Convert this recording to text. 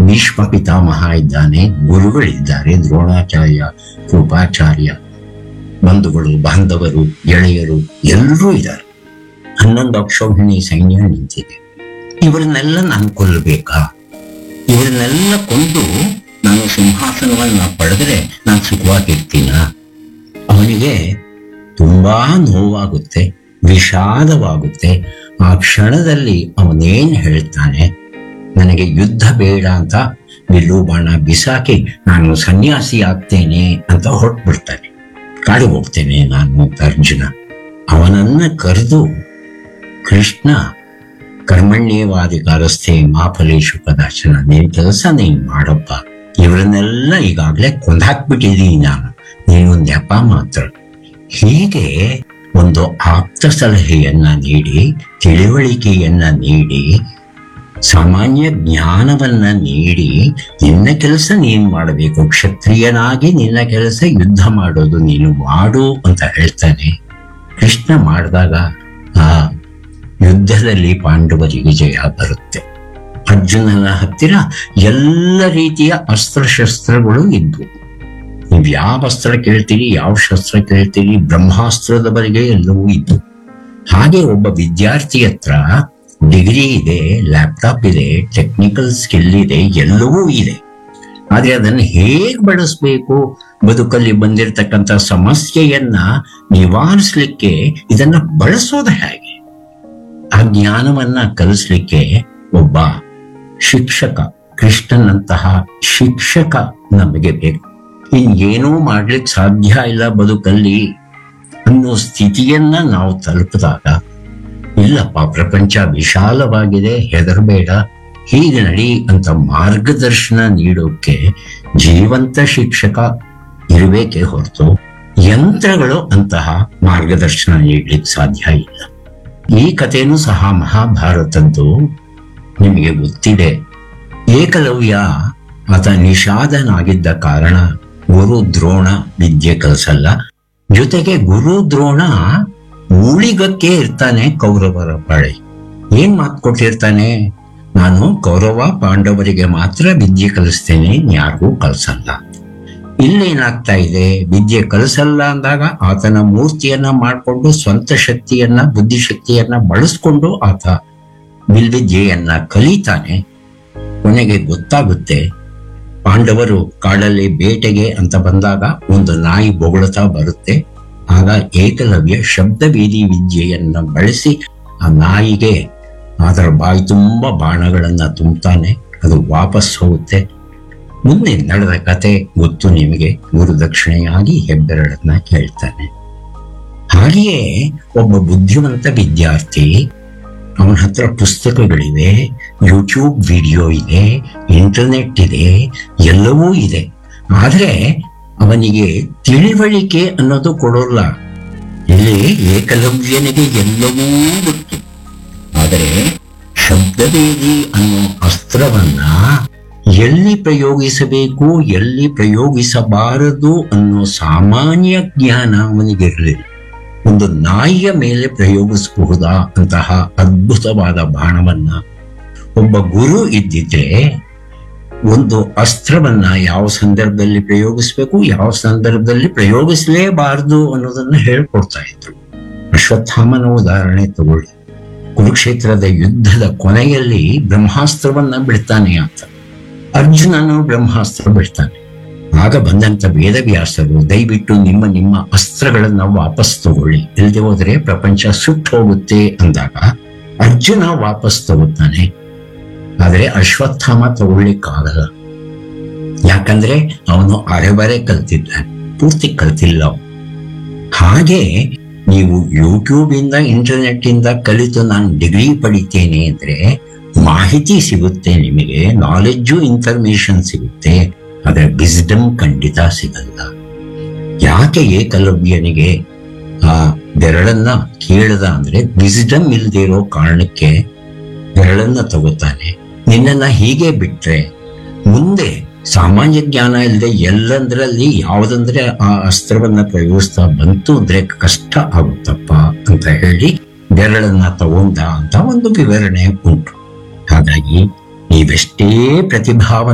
ಭೀಷ್ಮ ಪಿತಾಮಹ ಇದ್ದಾನೆ ಗುರುಗಳಿದ್ದಾರೆ ದ್ರೋಣಾಚಾರ್ಯ ಕೃಪಾಚಾರ್ಯ ಬಂಧುಗಳು ಬಾಂಧವರು ಗೆಳೆಯರು ಎಲ್ಲರೂ ಇದ್ದಾರೆ ಹನ್ನೊಂದು ಅಕ್ಷೋಹಿಣಿ ಸೈನ್ಯ ನಿಂತಿದೆ ಇವರನ್ನೆಲ್ಲ ನಾನು ಕೊಲ್ಲಬೇಕಾ ಇವರನ್ನೆಲ್ಲ ಕೊಂದು ನಾನು ಸಿಂಹಾಸನವನ್ನ ಪಡೆದ್ರೆ ನಾನು ಸುಖವಾಗಿರ್ತೀನ ಅವನಿಗೆ ತುಂಬಾ ನೋವಾಗುತ್ತೆ ವಿಷಾದವಾಗುತ್ತೆ ಆ ಕ್ಷಣದಲ್ಲಿ ಅವನೇನ್ ಹೇಳ್ತಾನೆ ನನಗೆ ಯುದ್ಧ ಬೇಡ ಅಂತ ಬಿಲ್ಲು ಬಾಣ ಬಿಸಾಕಿ ನಾನು ಸನ್ಯಾಸಿ ಆಗ್ತೇನೆ ಅಂತ ಹೊರಟ್ಬಿಡ್ತಾನೆ ಕಾಡಿಗೆ ಹೋಗ್ತೇನೆ ನಾನು ಅಂತ ಅರ್ಜುನ ಅವನನ್ನ ಕರೆದು ಕೃಷ್ಣ ಕರ್ಮಣ್ಯವಾದಿಕಾರಸ್ಥೆ ಮಾಫಲೇಶು ಕದಾಚನ ನಿನ್ ಕೆಲಸ ನೀನ್ ಮಾಡಪ್ಪ ಇವರನ್ನೆಲ್ಲ ಈಗಾಗ್ಲೇ ಕೊಂದಾಕ್ಬಿಟ್ಟಿದ್ದೀನಿ ನಾನು ನೀನೊಂದು ನೆಪ ಮಾತ್ರ ಹೀಗೆ ಒಂದು ಆಪ್ತ ಸಲಹೆಯನ್ನ ನೀಡಿ ತಿಳಿವಳಿಕೆಯನ್ನ ನೀಡಿ ಸಾಮಾನ್ಯ ಜ್ಞಾನವನ್ನ ನೀಡಿ ನಿನ್ನ ಕೆಲಸ ನೀನ್ ಮಾಡಬೇಕು ಕ್ಷತ್ರಿಯನಾಗಿ ನಿನ್ನ ಕೆಲಸ ಯುದ್ಧ ಮಾಡೋದು ನೀನು ಮಾಡು ಅಂತ ಹೇಳ್ತಾನೆ ಕೃಷ್ಣ ಮಾಡಿದಾಗ ಆ ಯುದ್ಧದಲ್ಲಿ ಪಾಂಡವರಿಗೆ ಜಯ ಬರುತ್ತೆ ಅರ್ಜುನನ ಹತ್ತಿರ ಎಲ್ಲ ರೀತಿಯ ಅಸ್ತ್ರಶಸ್ತ್ರಗಳು ಇದ್ವು ನೀವು ಯಾವ ಅಸ್ತ್ರ ಕೇಳ್ತೀರಿ ಯಾವ ಶಸ್ತ್ರ ಕೇಳ್ತೀರಿ ಬ್ರಹ್ಮಾಸ್ತ್ರದವರೆಗೆ ಎಲ್ಲವೂ ಇದ್ದು ಹಾಗೆ ಒಬ್ಬ ವಿದ್ಯಾರ್ಥಿ ಹತ್ರ ಡಿಗ್ರಿ ಇದೆ ಲ್ಯಾಪ್ಟಾಪ್ ಇದೆ ಟೆಕ್ನಿಕಲ್ ಸ್ಕಿಲ್ ಇದೆ ಎಲ್ಲವೂ ಇದೆ ಆದ್ರೆ ಅದನ್ನು ಹೇಗ್ ಬಳಸಬೇಕು ಬದುಕಲ್ಲಿ ಬಂದಿರತಕ್ಕಂತ ಸಮಸ್ಯೆಯನ್ನ ನಿವಾರಿಸ್ಲಿಕ್ಕೆ ಇದನ್ನ ಬಳಸೋದು ಹೇಗೆ ಆ ಜ್ಞಾನವನ್ನ ಕಲಿಸ್ಲಿಕ್ಕೆ ಒಬ್ಬ ಶಿಕ್ಷಕ ಕೃಷ್ಣನಂತಹ ಶಿಕ್ಷಕ ನಮಗೆ ಬೇಕು ಇನ್ನೇನೂ ಮಾಡ್ಲಿಕ್ಕೆ ಸಾಧ್ಯ ಇಲ್ಲ ಬದುಕಲ್ಲಿ ಅನ್ನೋ ಸ್ಥಿತಿಯನ್ನ ನಾವು ತಲುಪಿದಾಗ ಇಲ್ಲಪ್ಪ ಪ್ರಪಂಚ ವಿಶಾಲವಾಗಿದೆ ಹೆದರಬೇಡ ಹೀಗೆ ನಡಿ ಅಂತ ಮಾರ್ಗದರ್ಶನ ನೀಡೋಕೆ ಜೀವಂತ ಶಿಕ್ಷಕ ಇರಬೇಕೇ ಹೊರತು ಯಂತ್ರಗಳು ಅಂತಹ ಮಾರ್ಗದರ್ಶನ ನೀಡ್ಲಿಕ್ಕೆ ಸಾಧ್ಯ ಇಲ್ಲ ಈ ಕಥೆನೂ ಸಹ ಮಹಾಭಾರತದ್ದು ನಿಮಗೆ ಗೊತ್ತಿದೆ ಏಕಲವ್ಯ ಆತ ನಿಷಾದನಾಗಿದ್ದ ಕಾರಣ ಗುರು ದ್ರೋಣ ವಿದ್ಯೆ ಕಲಿಸಲ್ಲ ಜೊತೆಗೆ ಗುರು ದ್ರೋಣ ಉಳಿಗಕ್ಕೆ ಇರ್ತಾನೆ ಕೌರವರ ಬಳಿ ಏನ್ ಮಾತು ಕೊಟ್ಟಿರ್ತಾನೆ ನಾನು ಕೌರವ ಪಾಂಡವರಿಗೆ ಮಾತ್ರ ವಿದ್ಯೆ ಕಲಿಸ್ತೇನೆ ಯಾರಿಗೂ ಕಲಿಸಲ್ಲ ಇಲ್ಲೇನಾಗ್ತಾ ಇದೆ ವಿದ್ಯೆ ಕಲಿಸಲ್ಲ ಅಂದಾಗ ಆತನ ಮೂರ್ತಿಯನ್ನ ಮಾಡಿಕೊಂಡು ಸ್ವಂತ ಶಕ್ತಿಯನ್ನ ಬುದ್ಧಿಶಕ್ತಿಯನ್ನ ಬಳಸ್ಕೊಂಡು ಆತ ಬಿಲ್ವಿದ್ಯೆಯನ್ನ ಕಲಿತಾನೆ ಕೊನೆಗೆ ಗೊತ್ತಾಗುತ್ತೆ ಪಾಂಡವರು ಕಾಡಲ್ಲಿ ಬೇಟೆಗೆ ಅಂತ ಬಂದಾಗ ಒಂದು ನಾಯಿ ಬೊಗಳುತ್ತಾ ಬರುತ್ತೆ ಆಗ ಏಕಲವ್ಯ ಶಬ್ದವೇದಿ ವಿದ್ಯೆಯನ್ನ ಬಳಸಿ ಆ ನಾಯಿಗೆ ಅದರ ಬಾಯಿ ತುಂಬ ಬಾಣಗಳನ್ನ ತುಂಬುತ್ತಾನೆ ಅದು ವಾಪಸ್ ಹೋಗುತ್ತೆ ಮುಂದೆ ನಡೆದ ಕತೆ ಗೊತ್ತು ನಿಮಗೆ ಗುರುದಕ್ಷಿಣೆಯಾಗಿ ಹೆಬ್ಬೆರಳನ್ನ ಕೇಳ್ತಾನೆ ಹಾಗೆಯೇ ಒಬ್ಬ ಬುದ್ಧಿವಂತ ವಿದ್ಯಾರ್ಥಿ ಅವನ ಹತ್ರ ಪುಸ್ತಕಗಳಿವೆ ಯೂಟ್ಯೂಬ್ ವಿಡಿಯೋ ಇದೆ ಇಂಟರ್ನೆಟ್ ಇದೆ ಎಲ್ಲವೂ ಇದೆ ಆದ್ರೆ ಅವನಿಗೆ ತಿಳಿವಳಿಕೆ ಅನ್ನೋದು ಕೊಡೋಲ್ಲ ಇಲ್ಲಿ ಏಕಲವ್ಯನಿಗೆ ಎಲ್ಲವೂ ಗೊತ್ತು ಆದರೆ ಶಬ್ದವೇದಿ ಅನ್ನೋ ಅಸ್ತ್ರವನ್ನ ಎಲ್ಲಿ ಪ್ರಯೋಗಿಸಬೇಕು ಎಲ್ಲಿ ಪ್ರಯೋಗಿಸಬಾರದು ಅನ್ನೋ ಸಾಮಾನ್ಯ ಜ್ಞಾನ ಅವನಿಗಿರಲಿಲ್ಲ ಒಂದು ನಾಯಿಯ ಮೇಲೆ ಪ್ರಯೋಗಿಸಬಹುದಾ ಅಂತಹ ಅದ್ಭುತವಾದ ಬಾಣವನ್ನ ಒಬ್ಬ ಗುರು ಇದ್ದಿದ್ರೆ ಒಂದು ಅಸ್ತ್ರವನ್ನ ಯಾವ ಸಂದರ್ಭದಲ್ಲಿ ಪ್ರಯೋಗಿಸಬೇಕು ಯಾವ ಸಂದರ್ಭದಲ್ಲಿ ಪ್ರಯೋಗಿಸಲೇಬಾರದು ಅನ್ನೋದನ್ನ ಹೇಳ್ಕೊಡ್ತಾ ಇದ್ರು ಅಶ್ವತ್ಥಾಮನ ಉದಾಹರಣೆ ತಗೊಳ್ಳಿ ಕುರುಕ್ಷೇತ್ರದ ಯುದ್ಧದ ಕೊನೆಯಲ್ಲಿ ಬ್ರಹ್ಮಾಸ್ತ್ರವನ್ನ ಬಿಡ್ತಾನೆ ಅಂತ ಅರ್ಜುನನು ಬ್ರಹ್ಮಾಸ್ತ್ರ ಬಿಡ್ತಾನೆ ಆಗ ಬಂದಂತ ವೇದವ್ಯಾಸರು ದಯವಿಟ್ಟು ನಿಮ್ಮ ನಿಮ್ಮ ಅಸ್ತ್ರಗಳನ್ನ ವಾಪಸ್ ತಗೊಳ್ಳಿ ಇಲ್ಲದೆ ಹೋದ್ರೆ ಪ್ರಪಂಚ ಸುಟ್ಟು ಹೋಗುತ್ತೆ ಅಂದಾಗ ಅರ್ಜುನ ವಾಪಸ್ ತಗೋತಾನೆ ಆದ್ರೆ ಅಶ್ವತ್ಥಾಮ ತಗೊಳ್ಳಿಕ್ಕಾಗಲ್ಲ ಯಾಕಂದ್ರೆ ಅವನು ಅರೆಬರೆ ಕಲ್ತಿದ್ದಾನೆ ಪೂರ್ತಿ ಕಲ್ತಿಲ್ಲ ಅವನು. ಹಾಗೆ ನೀವು ಯೂಟ್ಯೂಬ್ ಇಂದ ಇಂಟರ್ನೆಟ್ ಇಂದ ಕಲಿತು ನಾನು ಡಿಗ್ರಿ ಪಡಿತೇನೆ ಅಂದ್ರೆ ಮಾಹಿತಿ ಸಿಗುತ್ತೆ ನಿಮಗೆ ನಾಲೆಡ್ಜು ಇನ್ಫಾರ್ಮೇಶನ್ ಸಿಗುತ್ತೆ ಆದ್ರೆ ವಿಸ್ಡಮ್ ಖಂಡಿತ ಸಿಗಲ್ಲ ಯಾಕೆ ಏಕಲವ್ಯನಿಗೆ ಆ ಬೆರಳನ್ನ ಕೇಳದ ಅಂದ್ರೆ ವಿಸ್ಡಮ್ ಇಲ್ದೇ ಇರೋ ಕಾರಣಕ್ಕೆ ಬೆರಳನ್ನ ತಗೋತಾನೆ ನಿನ್ನನ್ನ ಹೀಗೆ ಬಿಟ್ರೆ ಮುಂದೆ ಸಾಮಾನ್ಯ ಜ್ಞಾನ ಇಲ್ಲದೆ ಎಲ್ಲಂದ್ರಲ್ಲಿ ಯಾವ್ದಂದ್ರೆ ಆ ಅಸ್ತ್ರವನ್ನ ಪ್ರಯೋಗಿಸ್ತಾ ಬಂತು ಅಂದ್ರೆ ಕಷ್ಟ ಆಗುತ್ತಪ್ಪ ಅಂತ ಹೇಳಿ ಬೆರಳನ್ನ ತಗೊಂಡ ಅಂತ ಒಂದು ವಿವರಣೆ ಉಂಟು ಹಾಗಾಗಿ ನೀವೆಷ್ಟೇ ಪ್ರತಿಭಾವ